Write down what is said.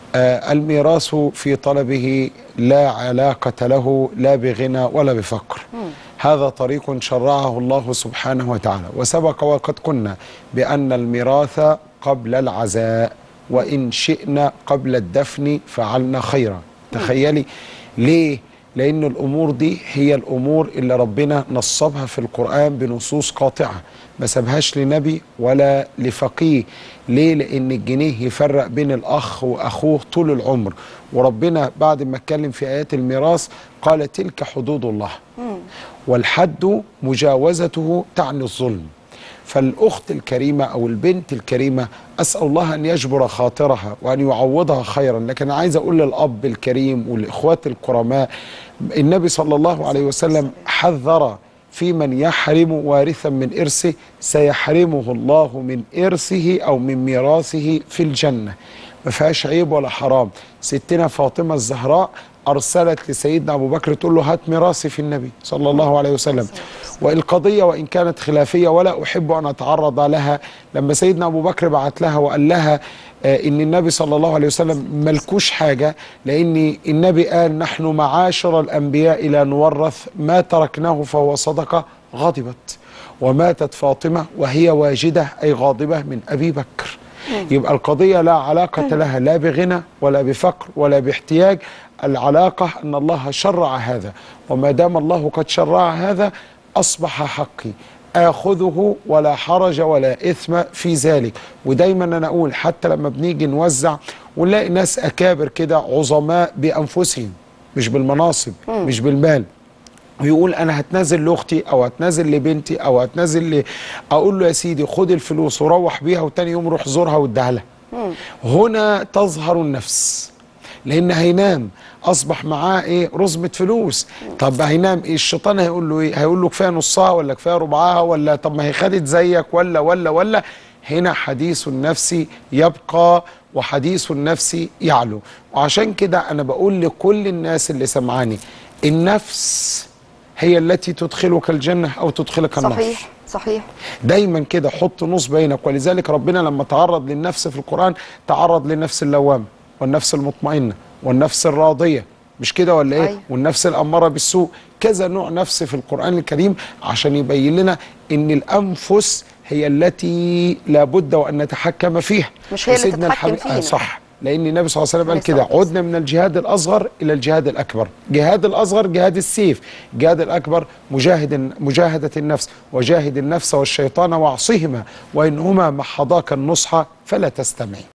آه الميراث في طلبه لا علاقة له لا بغنى ولا بفقر هذا طريق شرعه الله سبحانه وتعالى وسبق وقد قلنا بأن الميراث قبل العزاء وإن شئنا قبل الدفن فعلنا خيرا تخيلي ليه لأن الأمور دي هي الأمور اللي ربنا نصبها في القرآن بنصوص قاطعة ما سابهاش لنبي ولا لفقيه ليه لأن الجنيه يفرق بين الأخ وأخوه طول العمر وربنا بعد ما اتكلم في آيات الميراث قال تلك حدود الله والحد مجاوزته تعني الظلم فالأخت الكريمة أو البنت الكريمة أسأل الله أن يجبر خاطرها وأن يعوضها خيرا لكن عايز أقول للأب الكريم والإخوات الكرماء النبي صلى الله عليه وسلم حذر في من يحرم وارثا من إرثه سيحرمه الله من إرثه أو من ميراثه في الجنة ما فيهاش عيب ولا حرام ستنا فاطمة الزهراء أرسلت لسيدنا أبو بكر تقول له هات ميراثي في النبي صلى الله عليه وسلم والقضية وإن كانت خلافية ولا أحب أن أتعرض لها لما سيدنا أبو بكر بعت لها وقال لها آه إن النبي صلى الله عليه وسلم ملكوش حاجة لأن النبي قال نحن معاشر الأنبياء لا نورث ما تركناه فهو صدقة غضبت وماتت فاطمة وهي واجدة أي غاضبة من أبي بكر يبقى القضية لا علاقة لها لا بغنى ولا بفقر ولا باحتياج العلاقة أن الله شرع هذا وما دام الله قد شرع هذا أصبح حقي آخذه ولا حرج ولا إثم في ذلك ودايما أنا أقول حتى لما بنيجي نوزع ونلاقي ناس أكابر كده عظماء بأنفسهم مش بالمناصب مش بالمال ويقول انا هتنازل لاختي او هتنازل لبنتي او هتنازل ل... اقول له يا سيدي خد الفلوس وروح بيها وتاني يوم روح زورها واديها لها هنا تظهر النفس لان هينام اصبح معاه ايه رزمه فلوس طب هينام ايه الشيطان هيقول له ايه هيقول له كفايه نصها ولا كفايه ربعها ولا طب ما هي خدت زيك ولا ولا ولا هنا حديث النفس يبقى وحديث النفس يعلو وعشان كده انا بقول لكل الناس اللي سمعاني النفس هي التي تدخلك الجنة أو تدخلك النار صحيح صحيح دايما كده حط نص بينك ولذلك ربنا لما تعرض للنفس في القرآن تعرض للنفس اللوامة والنفس المطمئنة والنفس الراضية مش كده ولا ايه أيوة. والنفس الأمارة بالسوء كذا نوع نفس في القرآن الكريم عشان يبين لنا ان الأنفس هي التي لابد وأن نتحكم فيها مش هي اللي وسيدنا تتحكم الحبيب- آه فينا. صح لان النبي صلى الله عليه وسلم قال عليه كده الصلاة والسلام. عدنا من الجهاد الاصغر الى الجهاد الاكبر جهاد الاصغر جهاد السيف جهاد الاكبر مجاهد مجاهده النفس وجاهد النفس والشيطان واعصهما وانهما محضاك النصح فلا تستمع